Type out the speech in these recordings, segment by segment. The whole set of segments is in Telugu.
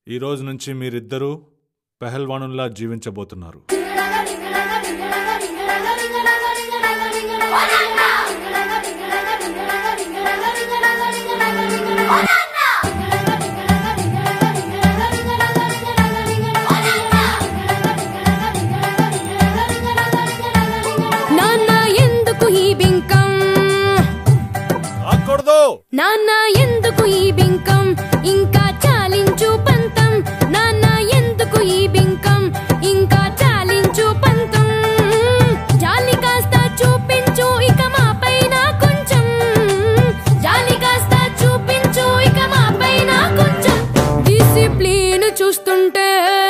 ఈ రోజు నుంచి మీరిద్దరూ పెహల్వానుల్లా జీవించబోతున్నారు నాన్న ఎందుకు ఈ బింకం ఆకూడదు నాన్న ఎందుకు ఈ బింకం ఇంకా చాలించు పంతం నాన్న ఎందుకు ఈ బింకం ఇంకా చాలించు పంతం జాలి కాస్త చూపించు ఇక మా పైన కొంచెం జాలి కాస్త చూపించు ఇక మా పైన కొంచెం డిసిప్లిన్ చూస్తుంటే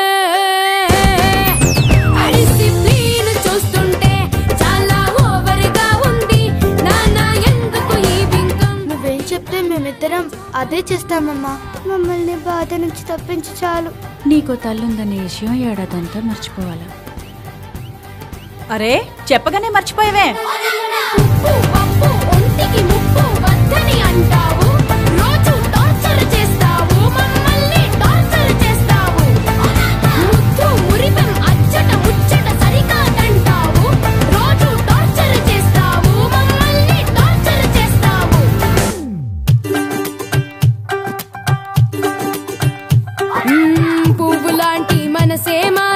డిసిప్లిన్ చూస్తుంటే చాలా ఓవర్ గా ఉంది నాన్న ఎందుకు ఈ బింకం నువ్వేం చెప్తే మేమిద్దరం అదే చేస్తామమ్మా మమ్మల్ని బాధ నుంచి తప్పించి చాలు నీకో తల్లుందనే విషయం ఏడాదంతా మర్చిపోవాలా అరే చెప్పగానే మర్చిపోయావే ఉప్పు పప్పు ఒంటికి ముప్పు వద్దని అంటావు రోజు టార్చర్ చేస్తావు మమ్మల్ని టార్చర్ చేస్తావు ముద్దు మురిపెం అచ్చట ముచ్చట సరికాదంటావు రోజు టార్చర్ చేస్తావు మమ్మల్ని టార్చర్ చేస్తావు మ్మ్, పువ్వు లాంటి మనసే మా